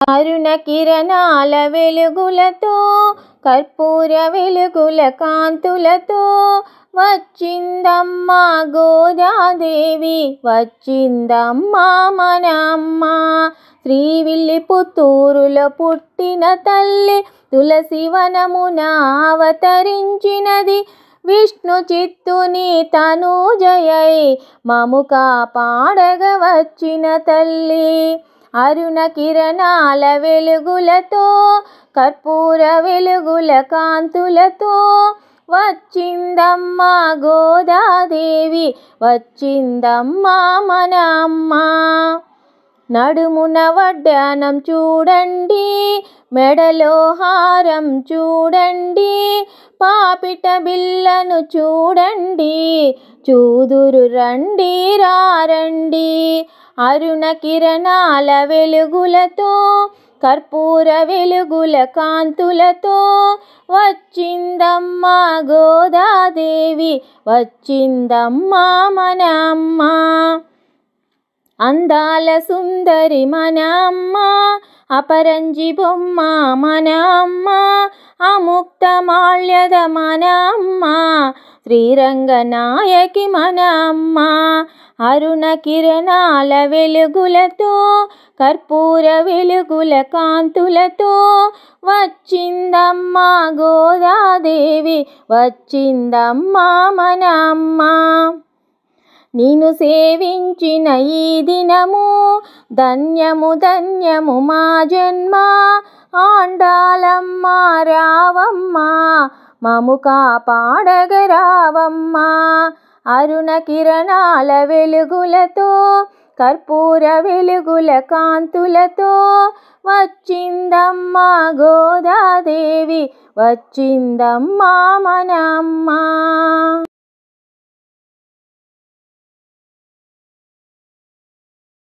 అరుణ కిరణాల వెలుగులతో కర్పూర వెలుగుల కాంతులతో వచ్చిందమ్మా గోదాదేవి వచ్చిందమ్మా మన అమ్మ శ్రీవిల్లి పుత్తూరులో పుట్టిన తల్లి తులసి వనమున అవతరించినది విష్ణు చిత్తుని తనూజయై మము కాపాడగ వచ్చిన తల్లి అరుణ కిరణాల వెలుగులతో కర్పూర వెలుగుల కాంతులతో వచ్చిందమ్మా గోదాదేవి వచ్చిందమ్మా మన అమ్మ నడుమున వడ్డానం చూడండి మెడలో హారం చూడండి పాపిట బిల్లను చూడండి చూదురు రండి రారండి అరుణ కిరణాల వెలుగులతో కర్పూర వెలుగుల కాంతులతో వచ్చిందమ్మా గోదాదేవి వచ్చిందమ్మా మన అమ్మ అందాల సుందరి మన అమ్మ అపరంజి బొమ్మ మన అమ్మ అముక్త మాల్యద మన అమ్మ శ్రీరంగనాయకి మన అమ్మ అరుణ కిరణాల వెలుగులతో కర్పూర వెలుగుల కాంతులతో వచ్చిందమ్మా గోదాదేవి వచ్చిందమ్మా మన అమ్మ నిన్ను సేవించిన ఈ దినము ధన్యము ధన్యము మా జన్మ ఆండాలమ్మ రావమ్మ మము కాపాడగ రావమ్మ అరుణ కిరణాల వెలుగులతో కర్పూర వెలుగుల కాంతులతో వచ్చిందమ్మా గోదాదేవి వచ్చిందమ్మా మన అమ్మ